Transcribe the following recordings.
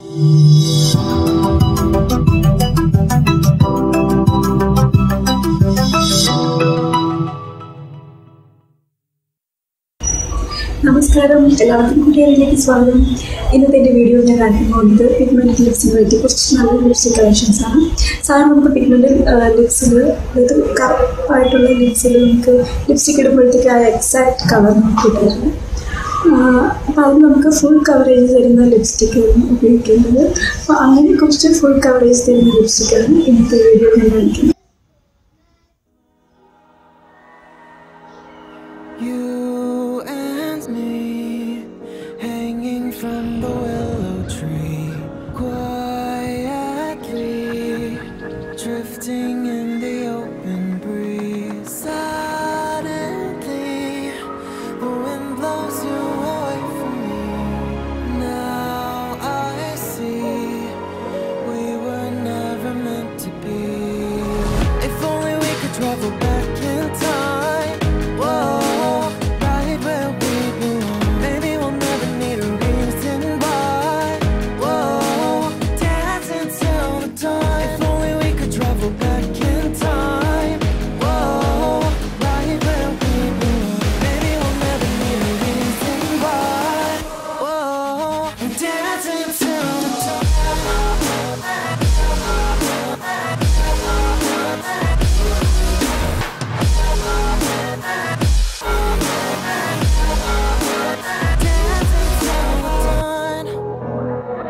നമസ്കാരം എല്ലാവർക്കും കുട്ടികളിലേക്ക് സ്വാഗതം ഇന്നത്തെ എൻ്റെ വീഡിയോ ഞാൻ കാണിക്കാൻ പോകുന്നത് പിഗ്മെൻറ്റ് ലിപ്സിനെ പറ്റി കുറച്ച് നല്ല ലിപ്സ്റ്റിക് കളക്ഷൻസ് ആണ് സാധാരണ നമുക്ക് പിഗ്മെൻറ്റ് ലിപ്സിൽ ഇത് കറുപ്പായിട്ടുള്ള ലിപ്സിൽ നമുക്ക് ലിപ്സ്റ്റിക് ഇടുമ്പോഴത്തേക്ക് ആ എക്സാക്ട് കളർ നമുക്ക് കിട്ടാറുണ്ട് അപ്പോൾ അത് നമുക്ക് ഫുൾ കവറേജ് തരുന്ന ലിപ്സ്റ്റിക്കാണ് ഉപയോഗിക്കുന്നത് അപ്പോൾ അങ്ങനെ കുറച്ച് ഫുൾ കവറേജ് തരുന്ന ലിപ്സ്റ്റിക്കാണ് ഇന്നത്തെ വീഡിയോ ഞാൻ കാണിക്കുന്നത് You and me hanging from the willow tree, quietly drifting in the open breeze. Suddenly, the wind blows you away from me. Now I see we were never meant to be. If only we could travel back in time. Whoa, right where we belong. Maybe we'll never need a reason why. Whoa, dancing till the dawn. If only we could travel back in time. Whoa, right where we belong. Maybe we'll never need a reason why. Whoa, dancing till the dawn. Dancing till the dawn.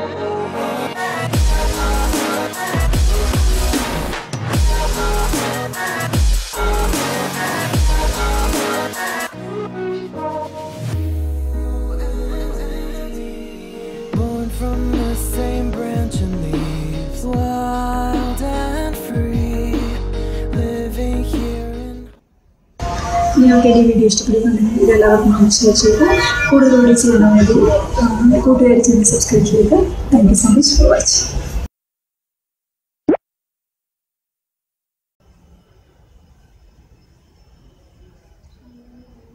Born from the same branch and leaves, wild and free, living here in. നിങ്ങൾക്ക് എൻ്റെ video ഇഷ്ടപ്പെടുന്നുണ്ടെങ്കിൽ ഇതെല്ലാവർക്കും മനസ്സിലാക്കി ചെയ്യുക കൂടുതൽ videos ചെയ്യാൻ വേണ്ടി കൂട്ടുകാരി ചാനൽ സബ്സ്ക്രൈബ് ചെയ്യുക thank you so much for watching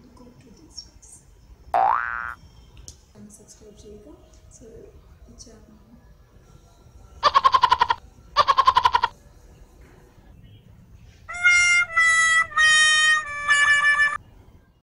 subscribe ചെയ്യുക